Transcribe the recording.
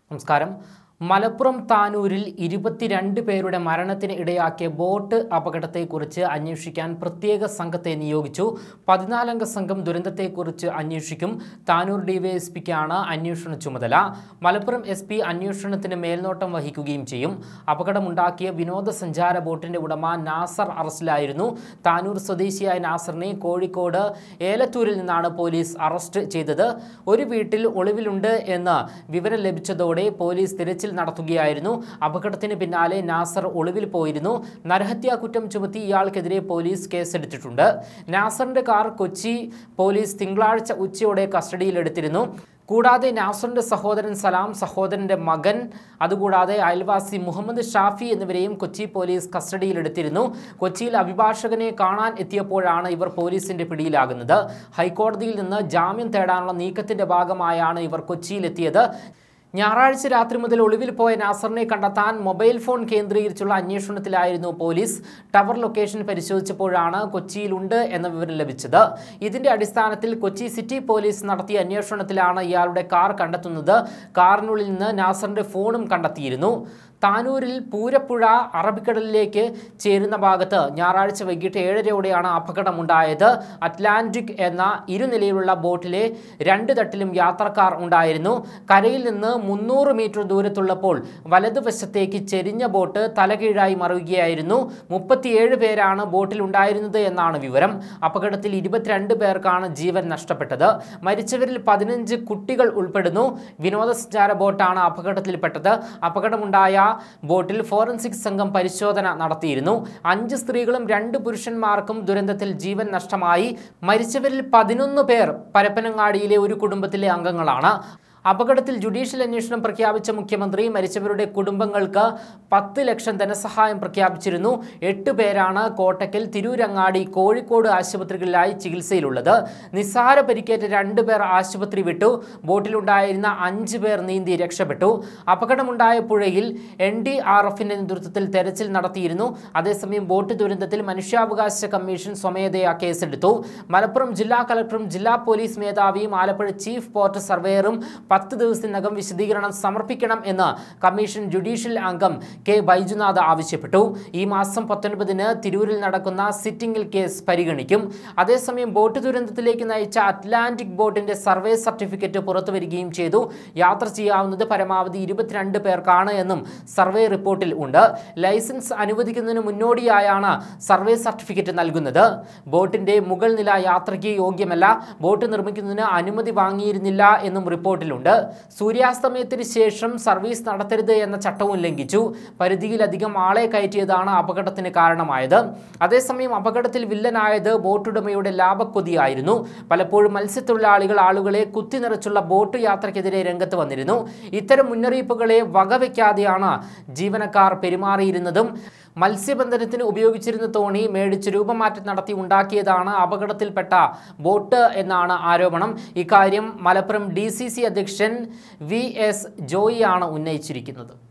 നമസ്കാരം മലപ്പുറം താനൂരിൽ ഇരുപത്തിരണ്ട് പേരുടെ മരണത്തിന് ഇടയാക്കിയ ബോട്ട് അപകടത്തെക്കുറിച്ച് അന്വേഷിക്കാൻ പ്രത്യേക സംഘത്തെ നിയോഗിച്ചു പതിനാലംഗ സംഘം ദുരന്തത്തെക്കുറിച്ച് അന്വേഷിക്കും താനൂർ ഡിവൈഎസ്പിക്കാണ് അന്വേഷണ ചുമതല മലപ്പുറം എസ് പി അന്വേഷണത്തിന് മേൽനോട്ടം വഹിക്കുകയും ചെയ്യും അപകടമുണ്ടാക്കിയ വിനോദസഞ്ചാര ബോട്ടിന്റെ ഉടമ നാസർ അറസ്റ്റിലായിരുന്നു താനൂർ സ്വദേശിയായ നാസറിനെ കോഴിക്കോട് ഏലത്തൂരിൽ നിന്നാണ് പോലീസ് അറസ്റ്റ് ചെയ്തത് ഒരു വീട്ടിൽ ഒളിവിലുണ്ട് എന്ന് വിവരം ലഭിച്ചതോടെ പോലീസ് തിരച്ചിൽ നടത്തുകയായിരുന്നു അപകടത്തിന് പിന്നാലെ നാസർ ഒളിവിൽ പോയിരുന്നു നരഹത്യാ കുറ്റം ചുമത്തി ഇയാൾക്കെതിരെ പോലീസ് കേസെടുത്തിട്ടുണ്ട് നാസറിന്റെ കാർ കൊച്ചി പോലീസ് തിങ്കളാഴ്ച ഉച്ചയോടെ കസ്റ്റഡിയിലെടുത്തിരുന്നു കൂടാതെ നാസറിന്റെ സഹോദരൻ സലാം സഹോദരന്റെ മകൻ അതുകൂടാതെ അയൽവാസി മുഹമ്മദ് ഷാഫി എന്നിവരെയും കൊച്ചി പോലീസ് കസ്റ്റഡിയിലെടുത്തിരുന്നു കൊച്ചിയിൽ അഭിഭാഷകനെ കാണാൻ എത്തിയപ്പോഴാണ് ഇവർ പോലീസിന്റെ പിടിയിലാകുന്നത് ഹൈക്കോടതിയിൽ നിന്ന് ജാമ്യം തേടാനുള്ള നീക്കത്തിന്റെ ഭാഗമായാണ് ഇവർ കൊച്ചിയിലെത്തിയത് ഞായറാഴ്ച രാത്രി മുതൽ ഒളിവിൽ പോയ നാസറിനെ കണ്ടെത്താൻ മൊബൈൽ ഫോൺ കേന്ദ്രീകരിച്ചുള്ള അന്വേഷണത്തിലായിരുന്നു പോലീസ് ടവർ ലൊക്കേഷൻ പരിശോധിച്ചപ്പോഴാണ് കൊച്ചിയിലുണ്ട് എന്ന വിവരം ലഭിച്ചത് ഇതിന്റെ അടിസ്ഥാനത്തിൽ കൊച്ചി സിറ്റി പോലീസ് നടത്തിയ അന്വേഷണത്തിലാണ് ഇയാളുടെ കാർ കണ്ടെത്തുന്നത് കാറിനുള്ളിൽ നിന്ന് നാസറിന്റെ ഫോണും കണ്ടെത്തിയിരുന്നു താനൂരിൽ പൂരപ്പുഴ അറബിക്കടലിലേക്ക് ചേരുന്ന ഭാഗത്ത് ഞായറാഴ്ച വൈകിട്ട് ഏഴരയോടെയാണ് അപകടമുണ്ടായത് അറ്റ്ലാന്റിക് എന്ന ഇരുനിലയിലുള്ള ബോട്ടിലെ രണ്ട് തട്ടിലും യാത്രക്കാർ ഉണ്ടായിരുന്നു കരയിൽ നിന്ന് മുന്നൂറ് മീറ്റർ ദൂരത്തുള്ളപ്പോൾ വലതുവശത്തേക്ക് ചെരിഞ്ഞ ബോട്ട് തലകീഴായി മറിയുകയായിരുന്നു മുപ്പത്തിയേഴ് പേരാണ് ബോട്ടിൽ ഉണ്ടായിരുന്നത് എന്നാണ് വിവരം അപകടത്തിൽ ഇരുപത്തിരണ്ട് പേർക്കാണ് ജീവൻ നഷ്ടപ്പെട്ടത് മരിച്ചവരിൽ പതിനഞ്ച് കുട്ടികൾ ഉൾപ്പെടുന്നു വിനോദസഞ്ചാര ബോട്ടാണ് അപകടത്തിൽപ്പെട്ടത് അപകടമുണ്ടായ ബോട്ടിൽ ഫോറൻസിക് സംഘം പരിശോധന നടത്തിയിരുന്നു അഞ്ച് സ്ത്രീകളും രണ്ട് പുരുഷന്മാർക്കും ദുരന്തത്തിൽ ജീവൻ നഷ്ടമായി മരിച്ചവരിൽ പതിനൊന്ന് പേർ പരപ്പനങ്ങാടിയിലെ ഒരു കുടുംബത്തിലെ അംഗങ്ങളാണ് അപകടത്തിൽ ജുഡീഷ്യൽ അന്വേഷണം പ്രഖ്യാപിച്ച മുഖ്യമന്ത്രി മരിച്ചവരുടെ കുടുംബങ്ങൾക്ക് പത്ത് ലക്ഷം ധനസഹായം പ്രഖ്യാപിച്ചിരുന്നു എട്ട് പേരാണ് കോട്ടക്കൽ തിരൂരങ്ങാടി കോഴിക്കോട് ആശുപത്രികളിലായി ചികിത്സയിലുള്ളത് നിസ്സാര പരിക്കേറ്റ രണ്ട് പേർ ആശുപത്രി വിട്ടു ബോട്ടിലുണ്ടായിരുന്ന അഞ്ച് പേർ നീന്തി രക്ഷപ്പെട്ടു അപകടമുണ്ടായ പുഴയിൽ എൻ ഡി ആർ എഫിന്റെ നേതൃത്വത്തിൽ തെരച്ചിൽ നടത്തിയിരുന്നു അതേസമയം ബോട്ട് ദുരന്തത്തിൽ മനുഷ്യാവകാശ കമ്മീഷൻ സ്വമേധയാ കേസെടുത്തു മലപ്പുറം ജില്ലാ കളക്ടറും ജില്ലാ പോലീസ് മേധാവിയും ആലപ്പുഴ ചീഫ് പോർട്ട് സർവേയറും പത്ത് ദിവസത്തിനകം വിശദീകരണം സമർപ്പിക്കണം എന്ന് കമ്മീഷൻ ജുഡീഷ്യൽ അംഗം കെ ബൈജുനാഥ് ആവശ്യപ്പെട്ടു ഈ മാസം പത്തൊൻപതിന് തിരൂരിൽ നടക്കുന്ന സിറ്റിംഗിൽ കേസ് പരിഗണിക്കും അതേസമയം ബോട്ട് ദുരന്തത്തിലേക്ക് നയിച്ച അറ്റ്ലാന്റിക് ബോട്ടിന്റെ സർവേ സർട്ടിഫിക്കറ്റ് പുറത്തുവരികയും ചെയ്തു യാത്ര ചെയ്യാവുന്നത് പരമാവധി ഇരുപത്തിരണ്ട് പേർക്കാണ് എന്നും സർവേ റിപ്പോർട്ടിൽ ഉണ്ട് ലൈസൻസ് അനുവദിക്കുന്നതിന് മുന്നോടിയായാണ് സർവേ സർട്ടിഫിക്കറ്റ് നൽകുന്നത് ബോട്ടിന്റെ മുകൾ നില യാത്രയ്ക്ക് യോഗ്യമല്ല ബോട്ട് നിർമ്മിക്കുന്നതിന് അനുമതി വാങ്ങിയിരുന്നില്ല എന്നും റിപ്പോർട്ടിലുണ്ട് സൂര്യാസ്തമയത്തിന് ശേഷം സർവീസ് നടത്തരുത് എന്ന ചട്ടവും ലംഘിച്ചു പരിധിയിലധികം ആളെ കയറ്റിയതാണ് അപകടത്തിന് കാരണമായത് അതേസമയം അപകടത്തിൽ വില്ലനായത് ബോട്ടുടമയുടെ ലാഭക്കൊതിയായിരുന്നു പലപ്പോഴും മത്സ്യത്തൊഴിലാളികൾ ആളുകളെ കുത്തിനിറച്ചുള്ള ബോട്ട് യാത്രയ്ക്കെതിരെ രംഗത്ത് വന്നിരുന്നു ഇത്തരം മുന്നറിയിപ്പുകളെ വകവയ്ക്കാതെയാണ് ജീവനക്കാർ പെരുമാറിയിരുന്നതും മത്സ്യബന്ധനത്തിന് ഉപയോഗിച്ചിരുന്ന തോണി മേടിച്ച് രൂപമാറ്റം നടത്തി ഉണ്ടാക്കിയതാണ് അപകടത്തിൽപ്പെട്ട ബോട്ട് എന്നാണ് ആരോപണം ഇക്കാര്യം മലപ്പുറം ഡി അധ്യക്ഷൻ വി എസ് ജോയിയാണ് ഉന്നയിച്ചിരിക്കുന്നത്